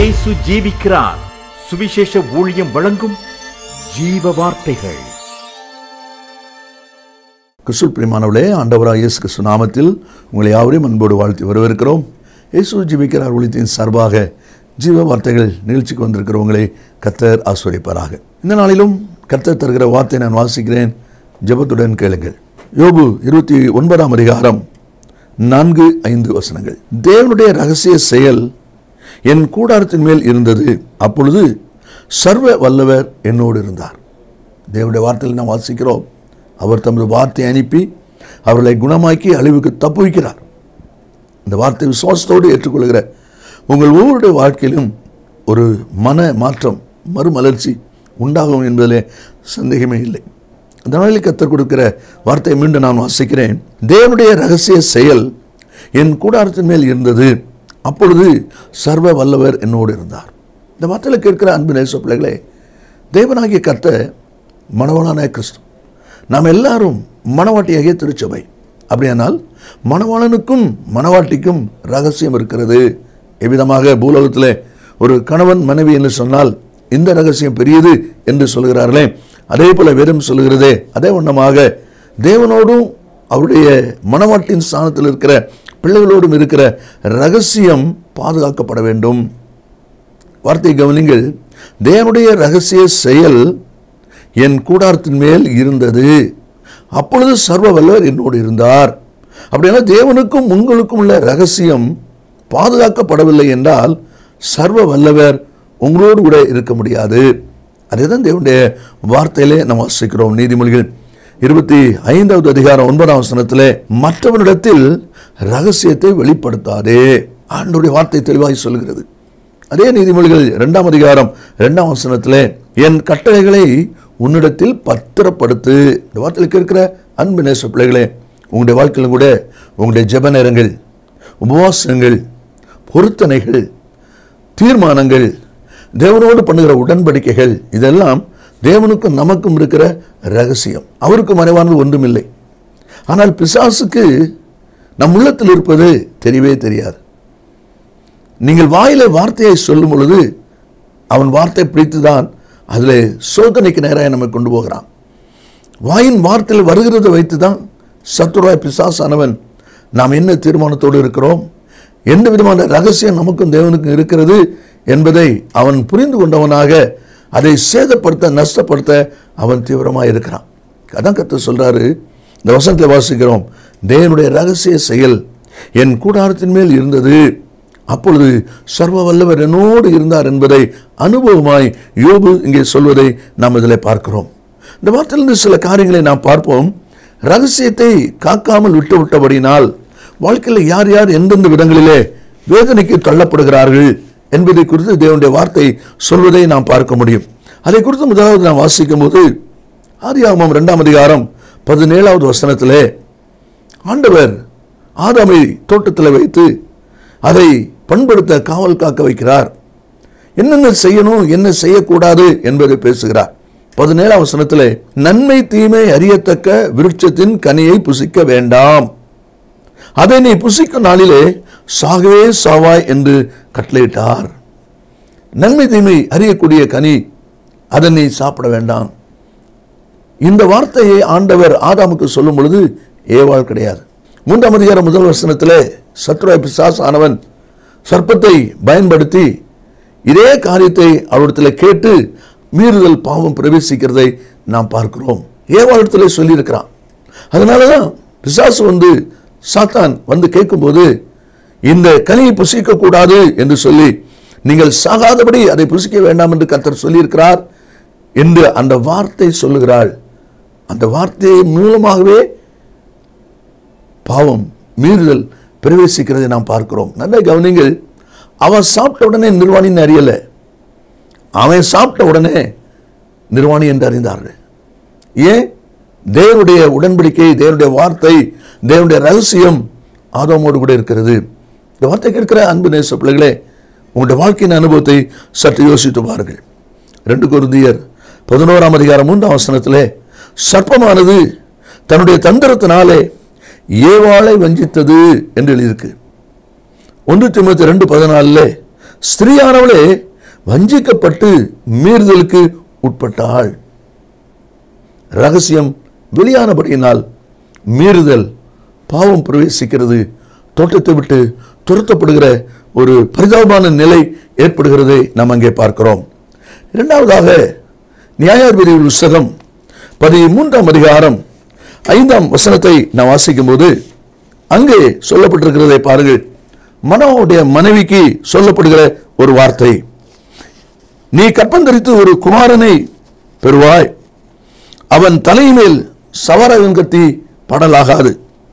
இயேசு ஜீவிக்கிறார் சுவிசேஷ ஊழியம் வழங்கும் ஜீவ வார்த்தைகள் கிறிஸ்துவ பிரியமானவர்களே ஆண்டவராக இயேசு கிறிஸ்து நாமத்தில் உங்களை யாவரையும் அன்போடு வாழ்த்தி வரவேற்கிறோம் இயேசு ஜீவிக்கிறார் ஒளித்தின் சார்பாக ஜீவ வார்த்தைகள் நிகழ்ச்சிக்கு வந்திருக்கிறவங்களை கத்தர் ஆஸ்வதிப்பாராக இந்த நாளிலும் கத்தர் தருகிற வார்த்தை நான் வாசிக்கிறேன் ஜெபத்துடன் கேளுங்கள் யோபு இருபத்தி ஒன்பதாம் அதிகாரம் நான்கு ஐந்து வசனங்கள் தேவனுடைய ரகசிய செயல் என் கூடாரத்தின் மேல் இருந்தது அப்பொழுது சர்வ வல்லவர் என்னோடு இருந்தார் தேவனுடைய வார்த்தையில் நாம் வாசிக்கிறோம் அவர் தமது வார்த்தையை அனுப்பி அவர்களை குணமாக்கி அழிவுக்கு தப்புவிக்கிறார் இந்த வார்த்தை விசுவாசத்தோடு ஏற்றுக்கொள்கிற உங்கள் ஒவ்வொருடைய வாழ்க்கையிலும் ஒரு மன மாற்றம் மறுமலர்ச்சி உண்டாகும் என்பதிலே சந்தேகமே இல்லை அந்த நாளில் கற்றுக் கொடுக்கிற வார்த்தையை மீண்டும் நான் வாசிக்கிறேன் தேவனுடைய ரகசிய செயல் என் கூடாரத்தின் மேல் இருந்தது அப்பொழுது சர்வ வல்லவர் என்னோடு இருந்தார் இந்த வார்த்தையில் கேட்கிற அன்பு நேச பிள்ளைகளே தேவனாகிய கத்த மணவாளனாய கிறிஸ்து நாம் எல்லாரும் மணவாட்டியாகிய திருச்சபை அப்படியானால் மணவாளனுக்கும் மணவாட்டிக்கும் ரகசியம் இருக்கிறது எவ்விதமாக பூலோகத்தில் ஒரு கணவன் மனைவி என்று சொன்னால் இந்த ரகசியம் பெரியது என்று சொல்கிறார்களே அதே போல வேதம் சொல்கிறதே அதே வண்ணமாக தேவனோடும் அவருடைய மணவாட்டின் ஸ்தானத்தில் இருக்கிற பிள்ளைகளோடும் இருக்கிற ரகசியம் பாதுகாக்கப்பட வேண்டும் வார்த்தை கவனிங்கள் தேவனுடைய ரகசிய செயல் என் கூடாரத்தின் மேல் இருந்தது அப்பொழுது சர்வ வல்லவர் என்னோடு இருந்தார் அப்படின்னா தேவனுக்கும் உங்களுக்கும் உள்ள ரகசியம் பாதுகாக்கப்படவில்லை என்றால் சர்வ வல்லவர் உங்களோடு கூட இருக்க முடியாது அதேதான் தேவனுடைய வார்த்தையிலே நாம் வாசிக்கிறோம் நீதிமொழிகள் இருபத்தி ஐந்தாவது அதிகாரம் ஒன்பதாம் வசனத்திலே மற்றவனிடத்தில் ரகசியத்தை வெளிப்படுத்தாதே ஆண்டுடைய வார்த்தை தெளிவாய் சொல்கிறது அதே நீதிமொழிகள் இரண்டாம் அதிகாரம் இரண்டாம் வசனத்திலே என் கட்டளைகளை உன்னிடத்தில் பத்திரப்படுத்து இந்த வார்த்தையில் இருக்கிற அன்பு நேச பிள்ளைகளே உங்களுடைய வாழ்க்கையிலும் கூட உங்களுடைய ஜெப நேரங்கள் உபவாசங்கள் பொருத்தனைகள் தீர்மானங்கள் தேவனோடு பண்ணுகிற உடன்படிக்கைகள் இதெல்லாம் தேவனுக்கும் நமக்கும் இருக்கிற ரகசியம் அவருக்கு மறைவானது ஒன்றுமில்லை ஆனால் பிசாசுக்கு நம் உள்ளத்தில் இருப்பது தெரியவே தெரியாது நீங்கள் வாயில வார்த்தையை சொல்லும் பொழுது அவன் வார்த்தை பிடித்துதான் அதில் சோதனைக்கு நேராக நம்மை கொண்டு போகிறான் வாயின் வார்த்தையில் வருகிறதை வைத்து தான் சத்துருவாய் பிசாசானவன் நாம் என்ன தீர்மானத்தோடு இருக்கிறோம் எந்த விதமான ரகசியம் நமக்கும் தேவனுக்கும் இருக்கிறது என்பதை அவன் புரிந்து கொண்டவனாக அதை சேதப்படுத்த நஷ்டப்படுத்த அவன் தீவிரமாக இருக்கிறான் அதான் கத்து சொல்றாரு இந்த வசனத்தில் வாசிக்கிறோம் தேவனுடைய ரகசிய செயல் என் கூடாரத்தின் மேல் இருந்தது அப்பொழுது சர்வ வல்லவர் என்னோடு இருந்தார் என்பதை அனுபவமாய் யோபு இங்கே சொல்வதை நாம் இதில் பார்க்கிறோம் இந்த வார்த்தையிலிருந்து சில காரியங்களை நாம் பார்ப்போம் ரகசியத்தை காக்காமல் விட்டு விட்டபடினால் வாழ்க்கையில் யார் யார் எந்தெந்த விதங்களிலே வேதனைக்கு தள்ளப்படுகிறார்கள் என்பதை குறித்து தேவனுடைய வார்த்தை சொல்வதை நாம் பார்க்க முடியும் அதை குறித்து முதலாவது நாம் வாசிக்கும் போது ஆதியாகமம் இரண்டாம் அதிகாரம் பதினேழாவது வசனத்திலே ஆண்டவர் ஆதாமை தோட்டத்தில் வைத்து அதை பண்படுத்த காவல் காக்க வைக்கிறார் என்னென்ன செய்யணும் என்ன செய்யக்கூடாது என்பதை பேசுகிறார் பதினேழாம் வசனத்திலே நன்மை தீமை அறியத்தக்க விருட்சத்தின் கனியை புசிக்க வேண்டாம் அதை நீ புசிக்கும் நாளிலே சாகவே சாவாய் என்று கட்டளையிட்டார் நன்மை தீமை அறியக்கூடிய கனி அதை நீ சாப்பிட வேண்டாம் இந்த வார்த்தையை ஆண்டவர் ஆதாமுக்கு சொல்லும் பொழுது ஏவாள் கிடையாது மூன்றாம் அதிகாரம் முதல் வசனத்திலே சத்ருவாய் பிசாஸ் ஆனவன் சர்ப்பத்தை பயன்படுத்தி இதே காரியத்தை அவரிடத்தில் கேட்டு மீறுதல் பாவம் பிரவேசிக்கிறதை நாம் பார்க்கிறோம் ஏவாளத்தில் சொல்லியிருக்கிறான் அதனால தான் பிசாசு வந்து சாத்தான் வந்து கேட்கும்போது இந்த கனியை புசிக்க கூடாது என்று சொல்லி நீங்கள் சாகாதபடி அதை புசிக்க வேண்டாம் என்று கர்த்தர் சொல்லியிருக்கிறார் என்று அந்த வார்த்தை சொல்லுகிறாள் அந்த வார்த்தையை மூலமாகவே பாவம் மீறுதல் பிரவேசிக்கிறதை நாம் பார்க்கிறோம் நல்ல கவனிங்கள் அவன் சாப்பிட்ட உடனே நிர்வாணின்னு அறியல அவன் சாப்பிட்ட உடனே நிர்வாணி என்று அறிந்தார்கள் ஏன் தேவனுடைய உடன்படிக்கை தேவனுடைய வார்த்தை தேவனுடைய ரகசியம் ஆதமோடு கூட இருக்கிறது இந்த வார்த்தை கேட்கிற அன்பு நேச பிள்ளைகளே உங்களுடைய வாழ்க்கையின் அனுபவத்தை சற்று யோசித்து பாருங்கள் ரெண்டு குருந்தியர் பதினோராம் அதிகாரம் மூன்றாம் வசனத்திலே சர்ப்பமானது தன்னுடைய தந்திரத்தினாலே ஏவாளை வஞ்சித்தது என்று எழுதியிருக்கு ஒன்று திமுத்தி ரெண்டு பதினாலில் ஸ்திரீயானவளே வஞ்சிக்கப்பட்டு மீறுதலுக்கு உட்பட்டாள் ரகசியம் வெளியானபடியினால் மீறுதல் பாவம் பிரவேசிக்கிறது தோட்டத்தை விட்டு துரத்தப்படுகிற ஒரு பரிதாபமான நிலை ஏற்படுகிறதை நாம் அங்கே பார்க்கிறோம் இரண்டாவதாக நியாயாதிபதி புஸ்தகம் பதிமூன்றாம் அதிகாரம் ஐந்தாம் வசனத்தை நாம் வாசிக்கும் போது அங்கே சொல்லப்பட்டிருக்கிறதை பாருங்கள் மனோவுடைய மனைவிக்கு சொல்லப்படுகிற ஒரு வார்த்தை நீ கற்பந்தரித்து ஒரு குமாரனை பெறுவாய் அவன் தலைமேல் சவரகன் கத்தி படலாகாது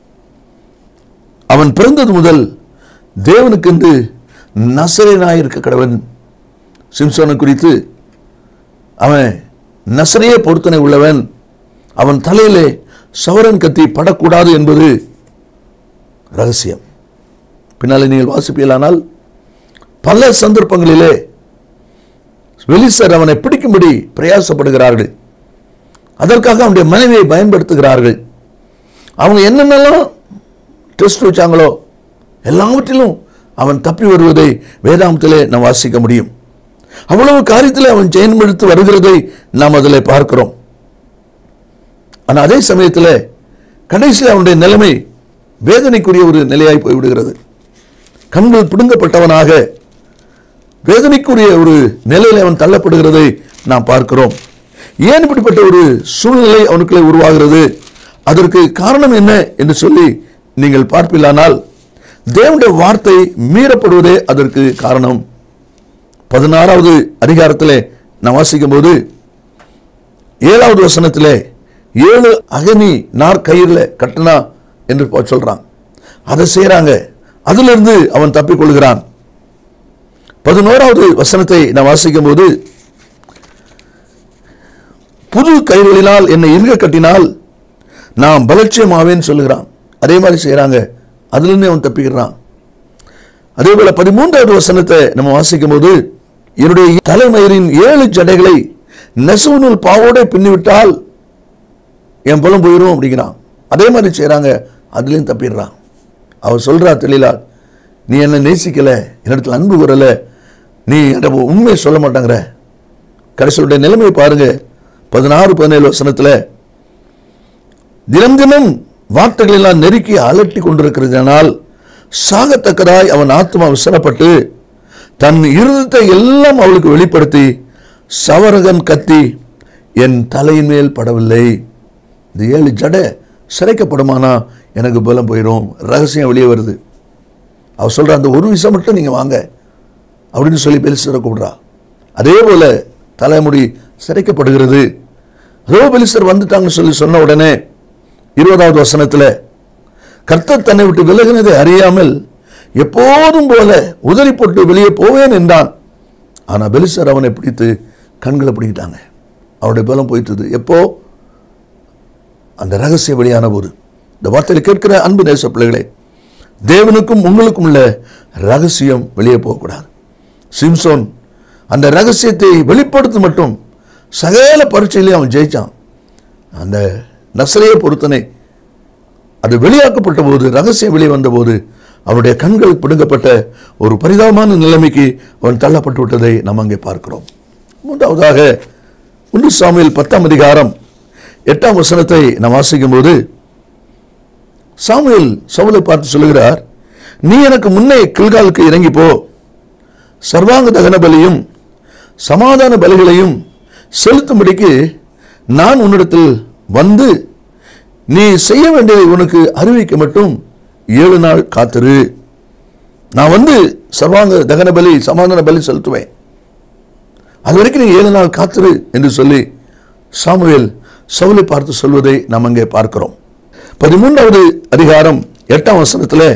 அவன் பிறந்தது முதல் தேவனுக்கென்று நசரேனாயிருக்க கடவன் சிம்சோனை குறித்து அவன் நசரையே பொருத்தனை உள்ளவன் அவன் தலையிலே சவரன் கத்தி படக்கூடாது என்பது ரகசியம் பின்னாலே நீங்கள் வாசிப்பீர்களானால் பல சந்தர்ப்பங்களிலே வெளிசர் அவனை பிடிக்கும்படி பிரயாசப்படுகிறார்கள் அதற்காக அவனுடைய மனைவியை பயன்படுத்துகிறார்கள் அவங்க என்னென்னலாம் டெஸ்ட் வச்சாங்களோ எல்லாவற்றிலும் அவன் தப்பி வருவதை வேதாந்தத்திலே நாம் வாசிக்க முடியும் அவ்வளவு காரியத்தில் அவன் ஜெயம் எடுத்து வருகிறதை நாம் அதில் பார்க்கிறோம் ஆனால் அதே சமயத்தில் கடைசியில் அவனுடைய நிலைமை வேதனைக்குரிய ஒரு நிலையாய் போய்விடுகிறது கண்கள் பிடுங்கப்பட்டவனாக வேதனைக்குரிய ஒரு நிலையில் அவன் தள்ளப்படுகிறதை நாம் பார்க்கிறோம் ஏன் இப்படிப்பட்ட ஒரு சூழ்நிலை அவனுக்குள்ளே உருவாகிறது அதற்கு காரணம் என்ன என்று சொல்லி நீங்கள் பார்ப்பில்லானால் தேவனுடைய வார்த்தை மீறப்படுவதே அதற்கு காரணம் பதினாறாவது அதிகாரத்திலே நாம் வாசிக்கும் போது ஏழாவது வசனத்திலே ஏழு அகனி நார் கயிறுல கட்டினா என்று போ- சொல்றான் அதை செய்றாங்க அதிலிருந்து அவன் தப்பிக்கொள்கிறான் பதினோராவது வசனத்தை நாம் வாசிக்கும் போது புது கயிறுகளினால் என்னை இருக கட்டினால் நான் பலட்சியமாவேன்னு சொல்லுகிறான் அதே மாதிரி செய்றாங்க அதிலிருந்து அவன் தப்பிக்கிறான் அதே போல பதிமூன்றாவது வசனத்தை நம்ம வாசிக்கும் போது என்னுடைய தலைமயிரின் ஏழு ஜடைகளை நெசவு நூல் பாவோட பின்னிவிட்டால் என் பலம் போயிடும் அப்படிங்கிறான் அதே மாதிரி செய்றாங்க அதுலேயும் தப்பிடுறான் அவன் சொல்றா தெளிலால் நீ என்ன நேசிக்கல என்னிடத்துல அன்பு கூறல நீ என்கிட்ட உண்மையை சொல்ல மாட்டாங்கிற கடைசியுடைய நிலைமையை பாருங்க பதினாறு பதினேழு வசனத்துல தினம் தினம் வார்த்தைகள் எல்லாம் நெருக்கி அலட்டி கொண்டிருக்கிறதுனால் சாகத்தக்கதாய் அவன் ஆத்மா விசனப்பட்டு தன் இருதத்தை எல்லாம் அவளுக்கு வெளிப்படுத்தி சவரகன் கத்தி என் தலையின் மேல் படவில்லை இந்த ஏழு ஜடை சிறைக்கப்படுமானா எனக்கு பலம் போயிடும் ரகசியம் வெளியே வருது அவ சொல்ற அந்த ஒரு விஷயம் மட்டும் நீங்க வாங்க அப்படின்னு சொல்லி பெலிஸ்தரை கூப்பிடுறா அதே போல தலைமுடி சிறைக்கப்படுகிறது அதோ பெலிஸ்தர் வந்துட்டாங்கன்னு சொல்லி சொன்ன உடனே இருபதாவது வசனத்துல கர்த்தர் தன்னை விட்டு விலகினதை அறியாமல் எப்போதும் போல உதறி போட்டு வெளியே போவேன் என்றான் ஆனா பெலிஸ்தர் அவனை பிடித்து கண்களை பிடிக்கிட்டாங்க அவருடைய பலம் போயிட்டது எப்போ அந்த ரகசியம் வெளியான போது இந்த வார்த்தையில் கேட்கிற அன்பு நேச பிள்ளைகளே தேவனுக்கும் உங்களுக்கும் உள்ள ரகசியம் வெளியே போகக்கூடாது சிம்சோன் அந்த ரகசியத்தை வெளிப்படுத்த மட்டும் சகல பரீட்சையிலையும் அவன் ஜெயிச்சான் அந்த நசரைய பொருத்தனை அது வெளியாக்கப்பட்ட போது ரகசியம் வெளியே வந்தபோது அவனுடைய கண்கள் பிடுங்கப்பட்ட ஒரு பரிதாபமான நிலைமைக்கு அவன் தள்ளப்பட்டு விட்டதை நாம் அங்கே பார்க்கிறோம் மூன்றாவதாக ஒன்று சாமியில் பத்தாம் அதிகாரம் எட்டாம் வசனத்தை நாம் வாசிக்கும் போது சாமுவேல் சவுலை பார்த்து சொல்லுகிறார் நீ எனக்கு முன்னே கில்காலுக்கு இறங்கி போ சர்வாங்க தகன பலியும் சமாதான பலிகளையும் செலுத்தும்படிக்கு நான் உன்னிடத்தில் வந்து நீ செய்ய வேண்டியதை உனக்கு அறிவிக்க மட்டும் ஏழு நாள் காத்திரு நான் வந்து சர்வாங்க தகன பலி சமாதான பலி செலுத்துவேன் அது வரைக்கும் நீ ஏழு நாள் காத்திரு என்று சொல்லி சாமுவேல் சவுலை பார்த்து சொல்வதை நாம் அங்கே பார்க்கிறோம் பதிமூன்றாவது அதிகாரம் எட்டாம் வசனத்தில்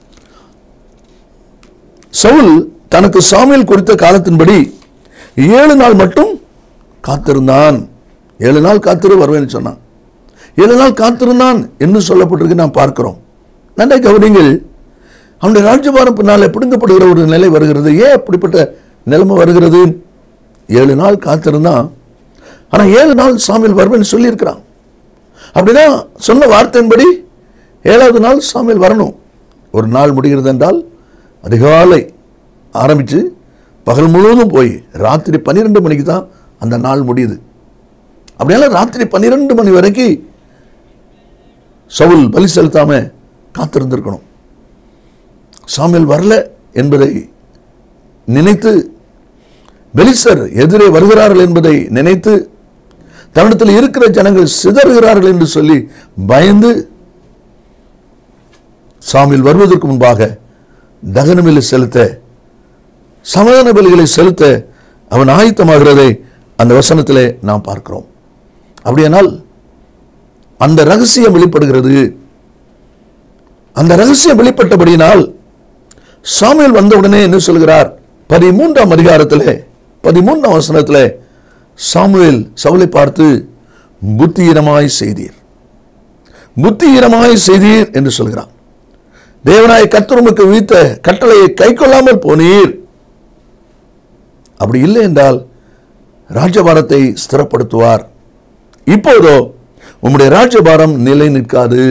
சவுல் தனக்கு சாமுவேல் குறித்த காலத்தின்படி ஏழு நாள் மட்டும் காத்திருந்தான் ஏழு நாள் காத்திரு வருவேன்னு சொன்னான் ஏழு நாள் காத்திருந்தான் என்று சொல்லப்பட்டிருக்கு நாம் பார்க்கிறோம் நன்றாய் கவனிங்கள் அவனுடைய ராஜ்யபாரம் பின்னால் பிடுங்கப்படுகிற ஒரு நிலை வருகிறது ஏன் அப்படிப்பட்ட நிலைமை வருகிறது ஏழு நாள் காத்திருந்தான் ஆனால் ஏழு நாள் சாமியில் வருவேன்னு சொல்லியிருக்கிறான் அப்படின்னா சொன்ன வார்த்தையின்படி ஏழாவது நாள் சாமியில் வரணும் ஒரு நாள் முடிகிறது என்றால் அதிகாலை ஆரம்பித்து பகல் முழுவதும் போய் ராத்திரி பன்னிரெண்டு மணிக்கு தான் அந்த நாள் முடியுது அப்படியால ராத்திரி பன்னிரெண்டு மணி வரைக்கும் சவுல் பலி செலுத்தாம காத்திருந்திருக்கணும் சாமியல் வரல என்பதை நினைத்து பெலிசர் எதிரே வருகிறார்கள் என்பதை நினைத்து தன்னிடத்தில் இருக்கிற ஜனங்கள் சிதறுகிறார்கள் என்று சொல்லி பயந்து சாமியில் வருவதற்கு முன்பாக தகன பலி செலுத்த சமாதான பலிகளை செலுத்த அவன் ஆயத்தமாகிறதை அந்த வசனத்திலே நாம் பார்க்கிறோம் அப்படியானால் அந்த ரகசியம் வெளிப்படுகிறது அந்த ரகசியம் வெளிப்பட்டபடியினால் சாமுவேல் வந்தவுடனே என்ன சொல்கிறார் பதிமூன்றாம் அதிகாரத்திலே பதிமூன்றாம் வசனத்திலே சாமுவேல் சவுலை பார்த்து புத்தியீனமாய் செய்தீர் புத்தியீனமாய் செய்தீர் என்று சொல்கிறான் தேவனாய் கர்த்தருமுக்கு விதித்த கட்டளையை கை கொள்ளாமல் போனீர் அப்படி இல்லை என்றால் ராஜபாரத்தை ஸ்திரப்படுத்துவார் இப்போதோ உம்முடைய ராஜபாரம் நிலை நிற்காது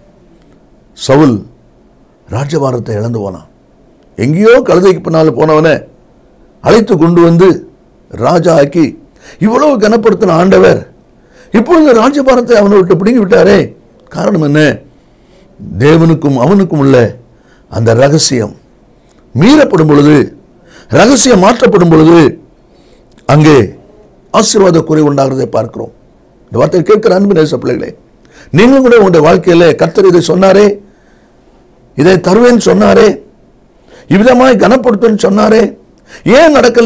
சவுல் ராஜபாரத்தை இழந்து போனான் எங்கேயோ கழுதைக்கு பின்னால் போனவனை அழைத்து கொண்டு வந்து ராஜா ஆக்கி இவ்வளவு கனப்படுத்தின ஆண்டவர் இப்பொழுது ராஜபாரத்தை அவனை விட்டு பிடுங்கி விட்டாரே காரணம் என்ன தேவனுக்கும் அவனுக்கும் உள்ள அந்த ரகசியம் மீறப்படும் பொழுது ரகசியம் மாற்றப்படும் பொழுது அங்கே ஆசீர்வாத குறை உண்டாகிறதை பார்க்கிறோம் இந்த வார்த்தையை கேட்கிற அன்பு நேச பிள்ளைகளே நீங்களும் கூட உங்களுடைய வாழ்க்கையில கர்த்தர் இதை சொன்னாரே இதை தருவேன்னு சொன்னாரே இவ்விதமாய் கனப்படுத்துன்னு சொன்னாரே ஏன் நடக்கல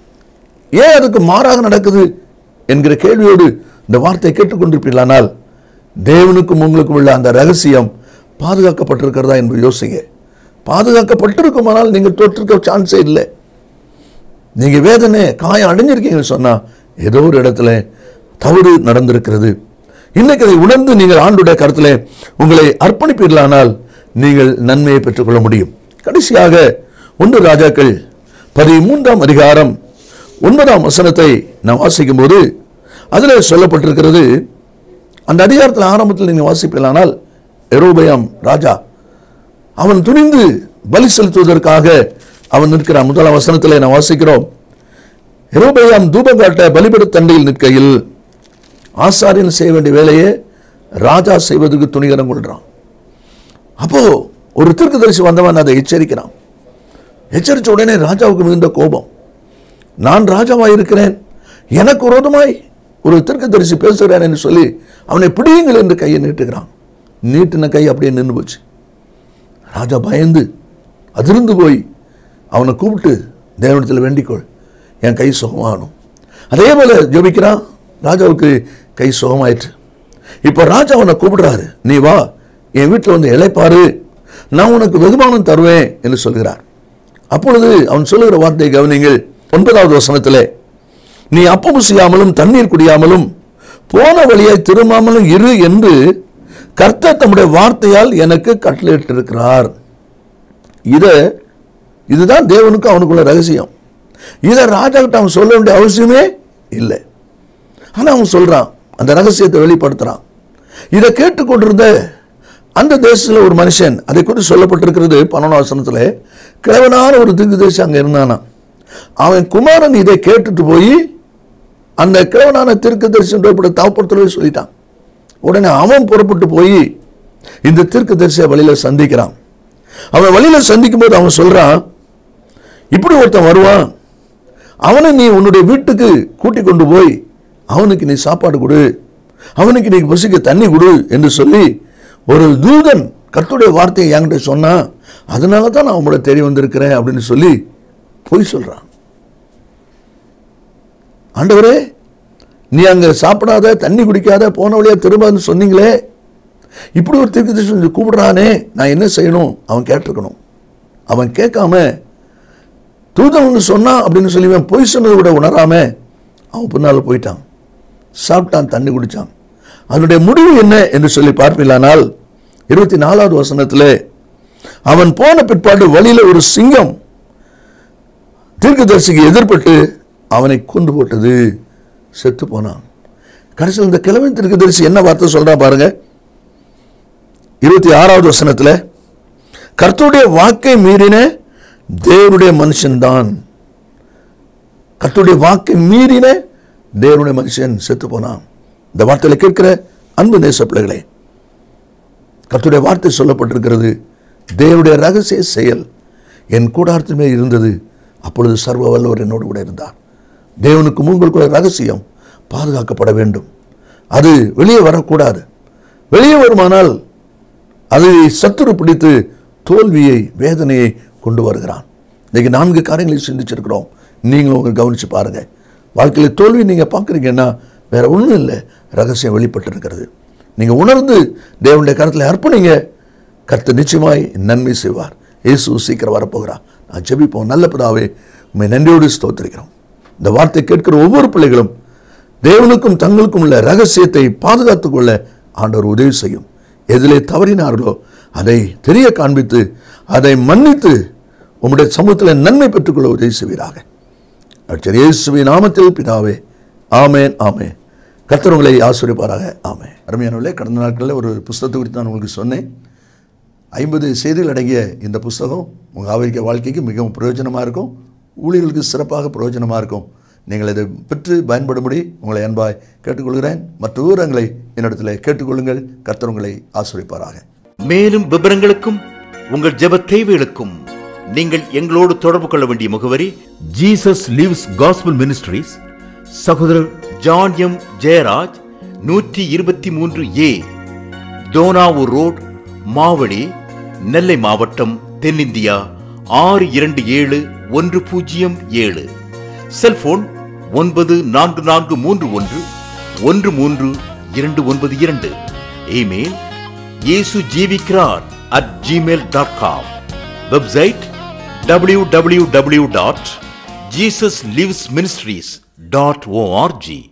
ஏன் அதுக்கு மாறாக நடக்குது என்கிற கேள்வியோடு இந்த வார்த்தையை கேட்டுக்கொண்டிருப்பீர்களானால் தேவனுக்கும் உங்களுக்கும் உள்ள அந்த ரகசியம் பாதுகாக்கப்பட்டிருக்கிறதா என்று யோசிங்க பாதுகாக்கப்பட்டிருக்குமானால் நீங்கள் தொற்றிருக்க சான்ஸே இல்லை நீங்க வேதனை காயம் அடைஞ்சிருக்கீங்கன்னு சொன்னா ஏதோ ஒரு இடத்துல தவறு நடந்திருக்கிறது இன்னைக்கு அதை உணர்ந்து நீங்கள் ஆண்டுடைய கருத்துல உங்களை அர்ப்பணிப்பீர்களானால் நீங்கள் நன்மையை பெற்றுக்கொள்ள முடியும் கடைசியாக ஒன்று ராஜாக்கள் பதிமூன்றாம் அதிகாரம் ஒன்பதாம் வசனத்தை நாம் வாசிக்கும் போது அதில் சொல்லப்பட்டிருக்கிறது அந்த அதிகாரத்தில் ஆரம்பத்தில் நீங்கள் வாசிப்பீர்களானால் எரோபயாம் ராஜா அவன் துணிந்து பலி செலுத்துவதற்காக அவன் நிற்கிறான் முதலாம் வசனத்தில் நான் வாசிக்கிறோம் எரோபயாம் தூபம் காட்ட பலிபட தண்டையில் நிற்கையில் ஆசாரியன் செய்ய வேண்டிய வேலையை ராஜா செய்வதற்கு துணிகரம் கொள்றான் அப்போ ஒரு தீர்க்கதரிசி வந்தவன் அதை எச்சரிக்கிறான் எச்சரித்த உடனே ராஜாவுக்கு மிகுந்த கோபம் நான் ராஜாவாக இருக்கிறேன் எனக்கு விரோதமாய் ஒரு தீர்க்கதரிசி பேசுகிறான் என்று சொல்லி அவனை பிடியுங்கள் என்று கையை நீட்டுகிறான் நீட்டின கை அப்படியே நின்று போச்சு ராஜா பயந்து அதிர்ந்து போய் அவனை கூப்பிட்டு தேவனத்தில் வேண்டிக்கொள் என் கை சுகமாகணும் அதே போல ஜெபிக்கிறான் ராஜாவுக்கு கை சுகமாயிற்று இப்போ ராஜா அவனை கூப்பிடுறாரு நீ வா என் வீட்டில் வந்து இளைப்பாரு நான் உனக்கு வெகுமானம் தருவேன் என்று சொல்கிறார் அப்பொழுது அவன் சொல்லுகிற வார்த்தை கவனிங்கள் ஒன்பதாவது வசனத்திலே நீ அப்பம் செய்யாமலும் தண்ணீர் குடியாமலும் போன வழியாய் திரும்பாமலும் இரு என்று கர்த்தர் தம்முடைய வார்த்தையால் எனக்கு கட்டளையிட்டிருக்கிறார் இத இதுதான் தேவனுக்கு அவனுக்குள்ள ரகசியம் இதை ராஜா கிட்ட அவன் சொல்ல வேண்டிய அவசியமே இல்லை ஆனா அவன் சொல்றான் அந்த ரகசியத்தை வெளிப்படுத்துறான் இதை கேட்டுக்கொண்டிருந்த அந்த தேசத்தில் ஒரு மனுஷன் அதை குறித்து சொல்லப்பட்டிருக்கிறது பன்னெண்டாவசனத்தில் கிழவனான ஒரு திக்கு தேசம் அங்கே இருந்தானா அவன் குமாரன் இதை கேட்டுட்டு போய் அந்த கிழவனான திருக்கு தரிசனம் தாப்படத்துல சொல்லிட்டான் உடனே அவன் புறப்பட்டு போய் இந்த தீர்க்க தரிசிய வழியில சந்திக்கிறான் அவன் வழியில சந்திக்கும் போது அவன் சொல்றான் இப்படி ஒருத்தன் வருவான் அவனை நீ உன்னுடைய வீட்டுக்கு கூட்டி கொண்டு போய் அவனுக்கு நீ சாப்பாடு கொடு அவனுக்கு நீ பசிக்க தண்ணி கொடு என்று சொல்லி ஒரு தூதன் கர்த்தருடைய வார்த்தையை என்கிட்ட சொன்னா அதனால தான் நான் உங்களை தேடி வந்திருக்கிறேன் அப்படின்னு சொல்லி பொய் சொல்றான் ஆண்டவரே நீ அங்க சாப்பிடாத தண்ணி குடிக்காத போன வழியா திரும்பான்னு சொன்னீங்களே இப்படி ஒரு தீர்க்கதரிசி கூப்பிடுறானே நான் என்ன செய்யணும் அவன் கேட்டிருக்கணும் அவன் கேட்காம தூதன் ஒன்று சொன்னான் அப்படின்னு சொல்லி இவன் பொய் சொன்னதை விட உணராம அவன் பின்னால் போயிட்டான் சாப்பிட்டான் தண்ணி குடிச்சான் அதனுடைய முடிவு என்ன என்று சொல்லி பார்ப்பில்லானால் இருபத்தி நாலாவது வசனத்தில் அவன் போன பிற்பாடு வழியில ஒரு சிங்கம் தீர்க்கதரிசிக்கு எதிர்பட்டு அவனை கொண்டு போட்டது செத்து போனான் கடைசியில் இந்த கிழமை தீர்க்கதரிசி என்ன வார்த்தை சொல்றான் பாருங்க இருபத்தி ஆறாவது வசனத்தில் கர்த்தருடைய வாக்கை மீறின தேவனுடைய மனுஷன்தான் கர்த்தருடைய வாக்கை மீறின தேவனுடைய மனுஷன் செத்து போனான் இந்த வார்த்தையில கேட்கிற அன்பு நேச பிள்ளைகளே கர்த்தருடைய வார்த்தை சொல்லப்பட்டிருக்கிறது தேவனுடைய ரகசிய செயல் என் கூடாரத்தின் மேல் இருந்தது அப்பொழுது சர்வ வல்லவர் என்னோடு கூட இருந்தார் தேவனுக்கு உங்களுக்குள்ள ரகசியம் பாதுகாக்கப்பட வேண்டும் அது வெளியே வரக்கூடாது வெளியே வருமானால் அதை சத்துரு பிடித்து தோல்வியை வேதனையை கொண்டு வருகிறான் இன்னைக்கு நான்கு காரியங்களை சிந்திச்சிருக்கிறோம் நீங்களும் உங்க கவனிச்சு பாருங்க வாழ்க்கையில் தோல்வி நீங்க பார்க்குறீங்கன்னா வேற ஒன்றும் இல்லை ரகசியம் வெளிப்பட்டு இருக்கிறது நீங்க உணர்ந்து தேவனுடைய கருத்தில் அர்ப்பணிங்க கர்த்தர் நிச்சயமாய் நன்மை செய்வார் இயேசு சீக்கிரம் வரப்போகிறார் நான் ஜெபிப்போம் நல்ல பிதாவே உண்மை நன்றியோடு ஸ்தோத்திரிக்கிறோம் இந்த வார்த்தை கேட்கிற ஒவ்வொரு பிள்ளைகளும் தேவனுக்கும் தங்களுக்கும் உள்ள ரகசியத்தை பாதுகாத்துக் கொள்ள ஆண்டவர் உதவி செய்யும் எதிலே தவறினார்களோ அதை தெரிய காண்பித்து அதை மன்னித்து உம்முடைய சமூகத்தில் நன்மை பெற்றுக்கொள்ள உதவி செய்வீராக அடுத்த இயேசுவின் நாமத்தில் பிதாவே ஆமேன் ஆமேன் கர்த்தர் உங்களை ஆசிரியப்பாராக ஆமேன் அருமையானவர்களே கடந்த நாட்களில் ஒரு புஸ்தகத்தை குறித்து நான் உங்களுக்கு சொன்னேன் ஐம்பது செய்திகள் அடங்கிய இந்த புஸ்தகம் உங்கள் ஆவிரிக்க வாழ்க்கைக்கு மிகவும் பிரயோஜனமாக இருக்கும் ஊழியர்களுக்கு சிறப்பாக பிரயோஜனமாக இருக்கும் நீங்கள் இதை பெற்று பயன்படும்படி உங்களை அன்பாய் கேட்டுக்கொள்கிறேன் மற்ற விவரங்களை என்னிடத்தில் கேட்டுக்கொள்ளுங்கள் கர்த்தர் உங்களை ஆசிரியப்பாராக மேலும் விவரங்களுக்கும் உங்கள் ஜெப தேவைகளுக்கும் நீங்கள் எங்களோடு தொடர்பு கொள்ள வேண்டிய முகவரி ஜீசஸ் லிவ்ஸ் காஸ்பல் மினிஸ்ட்ரீஸ் சகோதரர் ஜான் எம் ஜெயராஜ் நூற்றி இருபத்தி மூன்று ஏ தோனாவூர் ரோட் மாவடி நெல்லை மாவட்டம் தென்னிந்தியா ஆறு இரண்டு ஏழு ஒன்று பூஜ்ஜியம் ஏழு செல்போன் ஒன்பது நான்கு நான்கு மூன்று ஒன்று ஒன்று மூன்று இரண்டு ஒன்பது இரண்டு இமெயில் இயேசு ஜீவிக்கிறார் at Gmail dot com website W W W dot Jesus lives ministries dot O R G